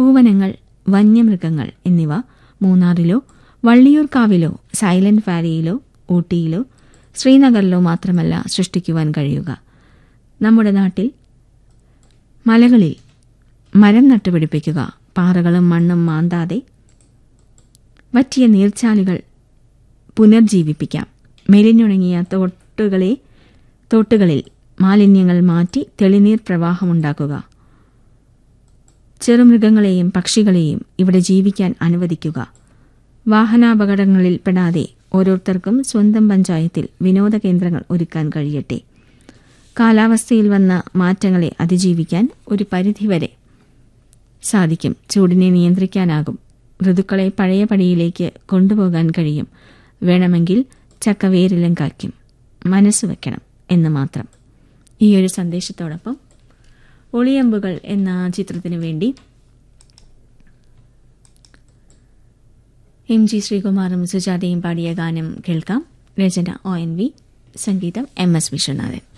പൂവനങ്ങൾ വന്യമൃഗങ്ങൾ എന്നിവ മൂന്നാറിലോ വള്ളിയൂർക്കാവിലോ സൈലന്റ് വാലിയിലോ ഊട്ടിയിലോ ശ്രീനഗറിലോ മാത്രമല്ല സൃഷ്ടിക്കുവാൻ കഴിയുക നമ്മുടെ നാട്ടിൽ മലകളിൽ മരം നട്ടുപിടിപ്പിക്കുക പാറകളും മണ്ണും മാന്താതെ വറ്റിയ നീർച്ചാലുകൾ പുനർജീവിപ്പിക്കാം മെലിഞ്ഞുണങ്ങിയ തോട്ടുകളെ തോട്ടുകളിൽ മാലിന്യങ്ങൾ മാറ്റി തെളിനീർ പ്രവാഹമുണ്ടാക്കുക ചെറുമൃഗങ്ങളെയും പക്ഷികളെയും ഇവിടെ ജീവിക്കാൻ അനുവദിക്കുക വാഹനാപകടങ്ങളിൽ പെടാതെ ഓരോരുത്തർക്കും സ്വന്തം പഞ്ചായത്തിൽ വിനോദ കേന്ദ്രങ്ങൾ ഒരുക്കാൻ കഴിയട്ടെ കാലാവസ്ഥയിൽ വന്ന മാറ്റങ്ങളെ അതിജീവിക്കാൻ ഒരു പരിധിവരെ സാധിക്കും ചൂടിനെ നിയന്ത്രിക്കാനാകും ഋതുക്കളെ പഴയ പടിയിലേക്ക് കൊണ്ടുപോകാൻ കഴിയും വേണമെങ്കിൽ ചക്ക വേരിലും കായ്ക്കും മനസ്സ് വയ്ക്കണം എന്ന് മാത്രം ഈ ഒരു സന്ദേശത്തോടൊപ്പം ഒളിയമ്പുകൾ എന്ന ചിത്രത്തിനു വേണ്ടി എം ജി ശ്രീകുമാറും സുജാതയും പാടിയ ഗാനം കേൾക്കാം രചന ഒ എൻ വി സംഗീതം എം എസ് വിശ്വനാഥൻ